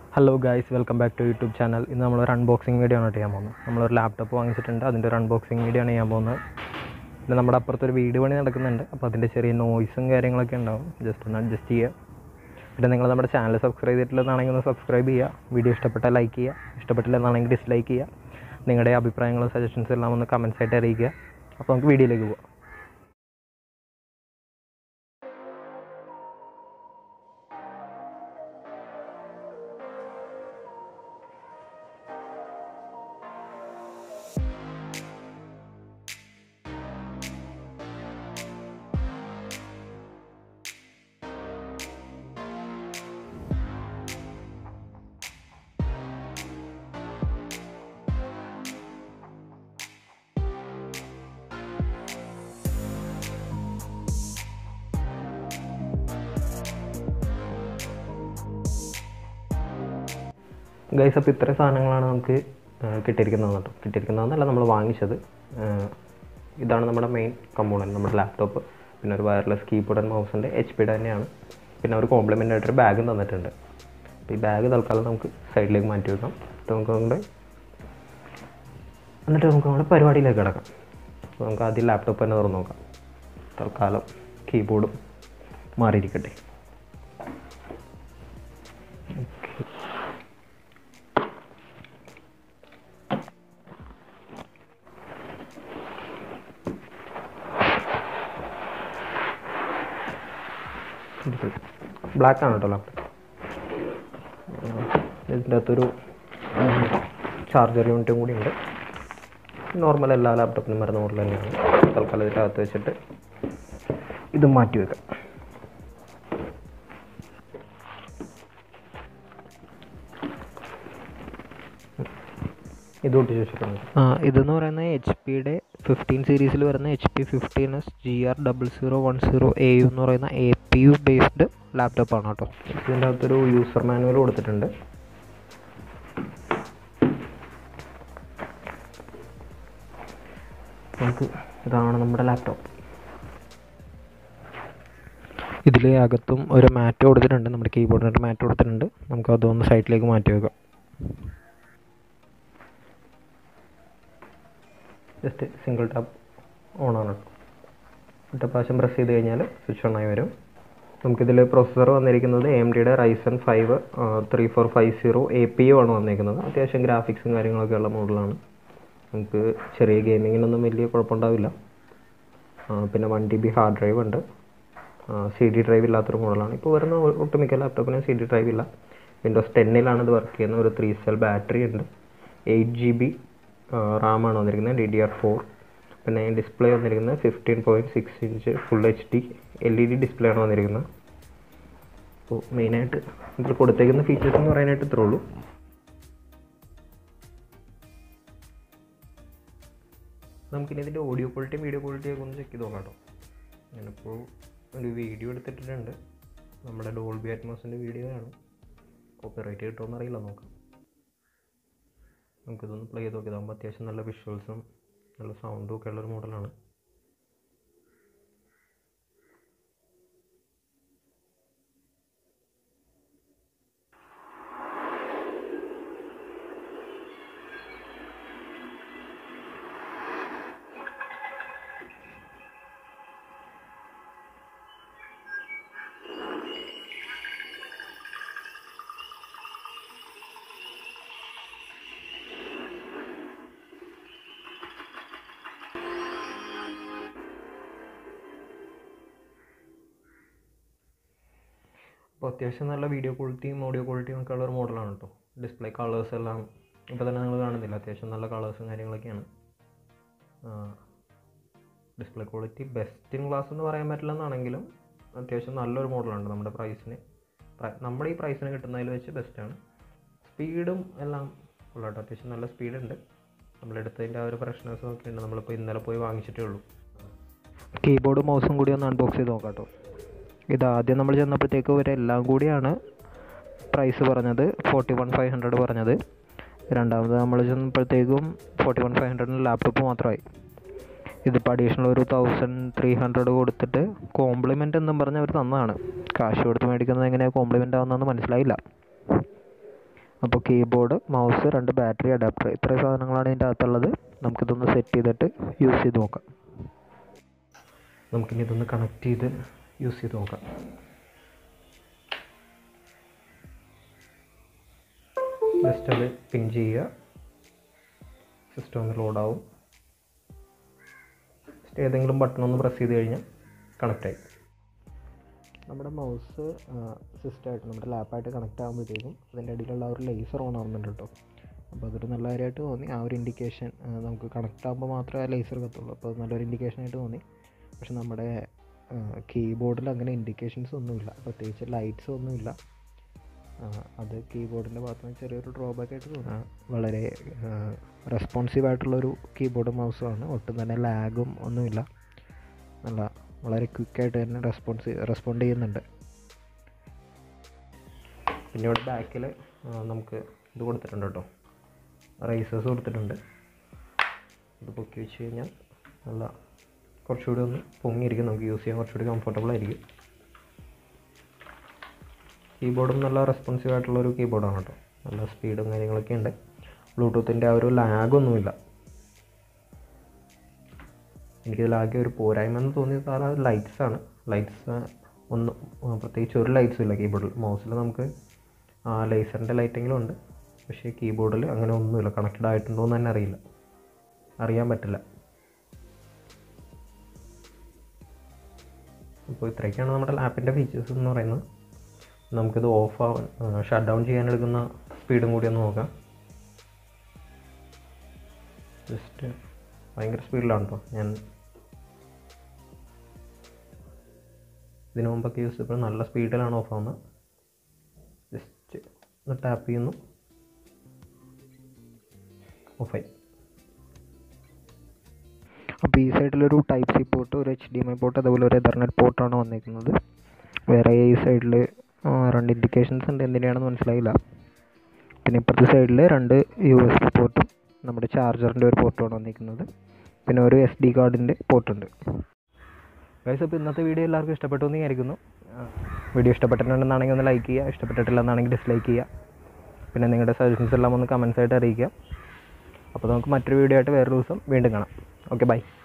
hello guys welcome back to YouTube channel ഇന്ന് നമ്മളൊരു unboxing video ആണ് ചെയ്യാൻ പോകുന്നത് നമ്മളൊരു ലാപ്ടോപ്പ് വാങ്ങിച്ചിട്ടുണ്ട് അതിൻ്റെ ഒരു അൺബോക്സിങ് വീഡിയോ ആണ് ചെയ്യാൻ പോകുന്നത് പിന്നെ നമ്മുടെ അപ്പുറത്തൊരു വീട് പണി നടക്കുന്നുണ്ട് അപ്പോൾ അതിൻ്റെ ചെറിയ നോയ്സും കാര്യങ്ങളൊക്കെ ഉണ്ടാവും ജസ്റ്റ് ഒന്ന് അഡ്ജസ്റ്റ് ചെയ്യുക പിന്നെ നിങ്ങൾ നമ്മുടെ ചാനൽ സബ്സ്ക്രൈബ് ചെയ്തിട്ടില്ലെന്നാണെങ്കിൽ ഒന്ന് സബ്സ്ക്രൈബ് ചെയ്യുക വീഡിയോ ഇഷ്ടപ്പെട്ടാൽ ലൈക്ക് ചെയ്യുക ഇഷ്ടപ്പെട്ടില്ലെന്നാണെങ്കിൽ ഡിസ്ലൈക്ക് ചെയ്യുക നിങ്ങളുടെ അഭിപ്രായങ്ങളും സജഷൻസ് എല്ലാം ഒന്ന് കമൻസ് ആയിട്ട് അറിയിക്കുക അപ്പോൾ നമുക്ക് വീഡിയോയിലേക്ക് പോകാം ഗൈസ് അപ്പോൾ ഇത്രയും സാധനങ്ങളാണ് നമുക്ക് ആ, കിട്ടിയിരിക്കുന്നത് കേട്ടോ കിട്ടിയിരിക്കുന്നതെന്നല്ല നമ്മൾ വാങ്ങിച്ചത് ആ, ഇതാണ് നമ്മുടെ മെയിൻ കമ്പോണൻറ്റ് നമ്മുടെ ലാപ്ടോപ്പ് പിന്നെ ഒരു വയർലെസ് കീബോർഡ് ആൻഡ് മൗസിൻ്റെ എച്ച് പിയുടെ തന്നെയാണ് പിന്നെ ഒരു കോംപ്ലിമെൻ്റ് ആയിട്ടൊരു ബാഗും തന്നിട്ടുണ്ട് അപ്പോൾ ഈ ബാഗ് തൽക്കാലം നമുക്ക് സൈഡിലേക്ക് മാറ്റി വെക്കാം എന്നിട്ട് നമുക്ക് നമ്മുടെ എന്നിട്ട് നമുക്ക് നമ്മുടെ പരിപാടിയിലേക്ക് കിടക്കാം അപ്പോൾ നമുക്ക് ആദ്യം ലാപ്ടോപ്പ് തന്നെ തുറന്ന് നോക്കാം തൽക്കാലം കീബോർഡും മാറിയിരിക്കട്ടെ ബ്ലാക്ക് ആണ് കേട്ടോ ലാപ്ടോപ്പ് ഇതിൻ്റെ അകത്തൊരു ചാർജർ യൂണിറ്റും കൂടി ഉണ്ട് നോർമൽ എല്ലാ ലാപ്ടോപ്പിനും വരുന്ന മോഡൽ തന്നെയാണ് തൽക്കാലം ഇതിൻ്റെ അകത്ത് വെച്ചിട്ട് ഇത് മാറ്റി വെക്കാം ഇത് ഒട്ടിച്ച് വെച്ചിട്ടുണ്ട് ആ ഇതെന്ന് പറയുന്നത് എച്ച് പിയുടെ ഫിഫ്റ്റീൻ സീരീസിൽ വരുന്ന H P fifteen S G R double zero one zero A U എന്ന് പറയുന്ന എ പി യു ബേസ്ഡ് ലാപ്ടോപ്പാണ് കേട്ടോ ഇതിൻ്റെ അകത്തൊരു യൂസർ മാനുവൽ കൊടുത്തിട്ടുണ്ട് നമുക്ക് ഇതാണ് നമ്മുടെ ലാപ്ടോപ്പ് ഇതിൽ അകത്തും ഒരു മാറ്റ് കൊടുത്തിട്ടുണ്ട് നമ്മുടെ കീബോർഡിനായിട്ട് മാറ്റ് കൊടുത്തിട്ടുണ്ട് നമുക്ക് അതൊന്ന് സൈഡിലേക്ക് മാറ്റി വെക്കാം ജസ്റ്റ് സിംഗിൾ ടാപ്പ് ഓൺ ആണ് ഒറ്റ പ്രാവശ്യം പ്രസ് ചെയ്ത് കഴിഞ്ഞാൽ സ്വിച്ച് ഓൺ ആയി വരും നമുക്കിതിൽ പ്രൊസസ്സർ വന്നിരിക്കുന്നത് എ എം ഡിയുടെ Ryzen five three four five zero A P U ആണ് വന്നിരിക്കുന്നത് അത്യാവശ്യം ഗ്രാഫിക്സും കാര്യങ്ങളൊക്കെ ഉള്ള മോഡലാണ് നമുക്ക് ചെറിയ ഗെയിമിങ്ങിനൊന്നും വലിയ കുഴപ്പമുണ്ടാവില്ല ആ, പിന്നെ one T B hard drive ഉണ്ട് സി ഡി ഡ്രൈവ് ഇല്ലാത്തൊരു മോഡലാണ് ഇപ്പോൾ വരുന്ന ഒ- ഒട്ടുമിക്ക ലാപ്ടോപ്പിനും സി ഡി ഡ്രൈവ് ഇല്ല വിൻഡോസ് ടെന്നിലാണ് ഇത് വർക്ക് ചെയ്യുന്നത് ഒരു ത്രീ സെൽ ബാറ്ററി ഉണ്ട് എയ്റ്റ് ജി ബി റാമാണ് വന്നിരിക്കുന്നത് ഡി ഡി ആർ ഫോർ പിന്നെ ഡിസ്പ്ലേ വന്നിരിക്കുന്നത് fifteen point six inch full H D L E D display ആണ് വന്നിരിക്കുന്നത് അപ്പോൾ മെയിനായിട്ട് ഇതിൽ കൊടുത്തേക്കുന്ന ഫീച്ചേഴ്സ് എന്ന് പറയാനായിട്ട് ഇത്രേ ഉള്ളൂ നമുക്കിനി ഇതിൻ്റെ ഓഡിയോ ക്വാളിറ്റിയും വീഡിയോ ക്വാളിറ്റിയും ഒക്കെ ഒന്ന് ചെക്ക് ചെയ്ത് നോക്കാം കേട്ടോ ഞാനിപ്പോൾ ഒരു വീഡിയോ എടുത്തിട്ടുണ്ട് നമ്മുടെ ഡോൾബി അറ്റ്മോസിൻ്റെ വീഡിയോ ആണ് കോപ്പിറൈറ്റ് കിട്ടുമെന്ന് അറിയില്ല നോക്കാം നമുക്കിതൊന്ന് പ്ലേ ചെയ്ത് നോക്കി ഇതാകുമ്പോൾ അത്യാവശ്യം നല്ല വിഷ്വൽസും നല്ല സൗണ്ടും ഒക്കെ ഉള്ളൊരു മോഡലാണ് അപ്പോൾ അത്യാവശ്യം നല്ല വീഡിയോ ക്വാളിറ്റിയും ഓഡിയോ ക്വാളിറ്റിയും ഒക്കെ ഉള്ള ഒരു മോഡലാണ് കേട്ടോ ഡിസ്പ്ലേ കളേഴ്സ് എല്ലാം ഇപ്പോൾ തന്നെ നിങ്ങൾ കാണുന്നില്ല അത്യാവശ്യം നല്ല കളേഴ്സും കാര്യങ്ങളൊക്കെയാണ് display quality best in class എന്ന് പറയാൻ പറ്റില്ല എന്നാണെങ്കിലും അത്യാവശ്യം നല്ലൊരു മോഡലാണ് നമ്മുടെ പ്രൈസിന് നമ്മുടെ ഈ പ്രൈസിന് കിട്ടുന്നതിൽ വെച്ച് ബെസ്റ്റാണ് സ്പീഡും എല്ലാം ഉള്ള കേട്ടോ അത്യാവശ്യം നല്ല സ്പീഡുണ്ട് നമ്മളെടുത്തതിൻ്റെ ആ ഒരു ഫ്രഷ്നെസ്സും ഒക്കെ ഉണ്ട് നമ്മളിപ്പോൾ ഇന്നലെ പോയി വാങ്ങിച്ചിട്ടേ ഉള്ളൂ കീബോർഡും മൗസും കൂടി ഒന്ന് അൺബോക്സ് ചെയ്ത് നോക്കാം കേട്ടോ ഇത് ആദ്യം നമ്മൾ ചെന്നപ്പോഴത്തേക്ക് ഇവരെല്ലാം കൂടിയാണ് പ്രൈസ് പറഞ്ഞത് ഫോർട്ടി വൺ ഫൈവ് ഹൺഡ്രഡ് പറഞ്ഞത് രണ്ടാമത് നമ്മൾ ചെന്നപ്പോഴത്തേക്കും ഫോർട്ടി വൺ ഫൈവ് ഹൺഡ്രഡിന് ലാപ്ടോപ്പ് മാത്രമായി ഇതിപ്പോൾ അഡീഷണൽ ഒരു തൗസൻഡ് ത്രീ ഹൺഡ്രഡ് കൊടുത്തിട്ട് കോംപ്ലിമെൻ്റ് എന്നും പറഞ്ഞ് അവർ തന്നതാണ് കാശ് കൊടുത്ത് മേടിക്കുന്നത് എങ്ങനെയാണ് കോംപ്ലിമെൻ്റ് ആവുന്നതെന്ന് മനസ്സിലായില്ല അപ്പോൾ കീബോർഡ് മൗസ് രണ്ട് ബാറ്ററി അഡാപ്റ്റർ ഇത്രയും സാധനങ്ങളാണ് ഇതിൻ്റെ അകത്തുള്ളത് നമുക്കിതൊന്ന് സെറ്റ് ചെയ്തിട്ട് യൂസ് ചെയ്ത് നോക്കാം നമുക്കിനി ഇതൊന്ന് കണക്ട് ചെയ്ത് യൂസ് ചെയ്ത് നോക്കാം ജസ്റ്റ് അത് പിൻ ചെയ്യുക സിസ്റ്റം ഒന്ന് ലോഡാവും ജസ്റ്റ് ഏതെങ്കിലും ബട്ടൺ ഒന്ന് പ്രസ് ചെയ്ത് കഴിഞ്ഞാൽ കണക്റ്റായി നമ്മുടെ മൗസ് സിസ്റ്റമായിട്ട് നമ്മുടെ ലാപ്പായിട്ട് കണക്റ്റ് ആകുമ്പോഴത്തേക്കും അതിൻ്റെ അടിയിലുള്ള ആ ഒരു ലേസർ ഓൺ ആവുന്നുണ്ട് കേട്ടോ അപ്പോൾ അതൊരു നല്ല കാര്യമായിട്ട് തോന്നി ആ ഒരു ഇൻഡിക്കേഷൻ നമുക്ക് കണക്റ്റ് ആകുമ്പോൾ മാത്രമേ ആ ലേസർ കത്തുള്ളൂ അപ്പോൾ അത് നല്ലൊരു ഇൻഡിക്കേഷൻ ആയിട്ട് തോന്നി പക്ഷെ നമ്മുടെ കീബോർഡിൽ അങ്ങനെ ഇൻഡിക്കേഷൻസ് ഒന്നുമില്ല പ്രത്യേകിച്ച് ലൈറ്റ്സ് ഒന്നുമില്ല അത് കീബോർഡിൻ്റെ ഭാഗത്ത് നിന്ന് ചെറിയൊരു ഡ്രോബാക്ക് ആയിട്ട് തോന്നുന്നു വളരെ റെസ്പോൺസീവ് ആയിട്ടുള്ളൊരു കീബോർഡ് മൗസുമാണ് ഒട്ടും തന്നെ ലാഗും ഒന്നുമില്ല നല്ല വളരെ ക്വിക്കായിട്ട് തന്നെ റെസ്പോൺസ് റെസ്പോണ്ട് ചെയ്യുന്നുണ്ട് പിന്നെ ഇവിടെ ബാക്കിൽ നമുക്ക് ഇത് കൊടുത്തിട്ടുണ്ട് കേട്ടോ റൈസേഴ്സ് കൊടുത്തിട്ടുണ്ട് ഇത് പൊക്കി വെച്ച് കഴിഞ്ഞാൽ നല്ല കുറച്ചുകൂടി ഒന്ന് പൊങ്ങിയിരിക്കും നമുക്ക് യൂസ് ചെയ്യാൻ കുറച്ചുകൂടി കംഫർട്ടബിൾ ആയിരിക്കും കീബോർഡും നല്ല റെസ്പോൺസീവ് ആയിട്ടുള്ളൊരു കീബോർഡാണ് കേട്ടോ നല്ല സ്പീഡും കാര്യങ്ങളൊക്കെ ഉണ്ട് ബ്ലൂടൂത്തിൻ്റെ ആ ഒരു ലാഗൊന്നുമില്ല എനിക്കിതിൽ ആകെ ഒരു പോരായ്മ എന്ന് തോന്നിയത് സാധാരണ ലൈറ്റ്സ് ആണ് ലൈറ്റ്സ് ഒന്നും പ്രത്യേകിച്ച് ഒരു ലൈറ്റ്സും ഇല്ല കീബോർഡിൽ മൗസിൽ നമുക്ക് ലേസറിൻ്റെ ലൈറ്റെങ്കിലും ഉണ്ട് പക്ഷേ കീബോർഡിൽ അങ്ങനെ ഒന്നുമില്ല കണക്റ്റഡ് ആയിട്ടുണ്ടോ എന്ന് തന്നെ അറിയില്ല അറിയാൻ പറ്റില്ല അപ്പോൾ ഇത്രയൊക്കെയാണ് നമ്മുടെ ലാപ്പിൻ്റെ ഫീച്ചേഴ്സ് എന്ന് പറയുന്നത് നമുക്കിത് ഓഫ് ആവാൻ ഷട്ട് ഡൗൺ ചെയ്യാൻ എടുക്കുന്ന സ്പീഡും കൂടി ഒന്ന് നോക്കാം ജസ്റ്റ് ഭയങ്കര സ്പീഡിലാണ് കേട്ടോ ഞാൻ ഇതിനു മുമ്പൊക്കെ യൂസ് ചെയ്തപ്പോൾ നല്ല സ്പീഡിലാണ് ഓഫ് ആവുന്നത് ജസ്റ്റ് ഒന്ന് ടാപ്പ് ചെയ്യുന്നു ഓഫായി അപ്പോൾ ഈ സൈഡിലൊരു ടൈപ്പ് സി പോർട്ട് ഒരു H D M I port അതുപോലെ ഒരു എതർനെറ്റ് പോർട്ടാണ് വന്നിരിക്കുന്നത് വേറെ ഈ സൈഡിൽ രണ്ട് ഇൻഡിക്കേഷൻസ് ഉണ്ട് എന്തിനാണെന്ന് മനസ്സിലായില്ല പിന്നെ ഇപ്പുറത്തെ സൈഡിൽ രണ്ട് യു എസ് ബി പോർട്ടും നമ്മുടെ ചാർജറിൻ്റെ ഒരു പോർട്ടുമാണ് വന്നിരിക്കുന്നത് പിന്നെ ഒരു എസ് ഡി കാർഡിൻ്റെ പോർട്ടുണ്ട് ഗൈസ് അപ്പോൾ ഇന്നത്തെ വീഡിയോ എല്ലാവർക്കും ഇഷ്ടപ്പെട്ടു എന്ന് വിചാരിക്കുന്നു വീഡിയോ ഇഷ്ടപ്പെട്ടിട്ടുണ്ടെന്നാണെങ്കിൽ ഒന്ന് ലൈക്ക് ചെയ്യുക ഇഷ്ടപ്പെട്ടിട്ടില്ല എന്നാണെങ്കിൽ ഡിസ്ലൈക്ക് ചെയ്യുക പിന്നെ നിങ്ങളുടെ സജഷൻസ് എല്ലാം ഒന്ന് കമൻസ് ആയിട്ട് അറിയിക്കുക അപ്പോൾ നമുക്ക് മറ്റൊരു വീഡിയോ ആയിട്ട് വേറൊരു ദിവസം വീണ്ടും കാണാം ഓക്കെ ബൈ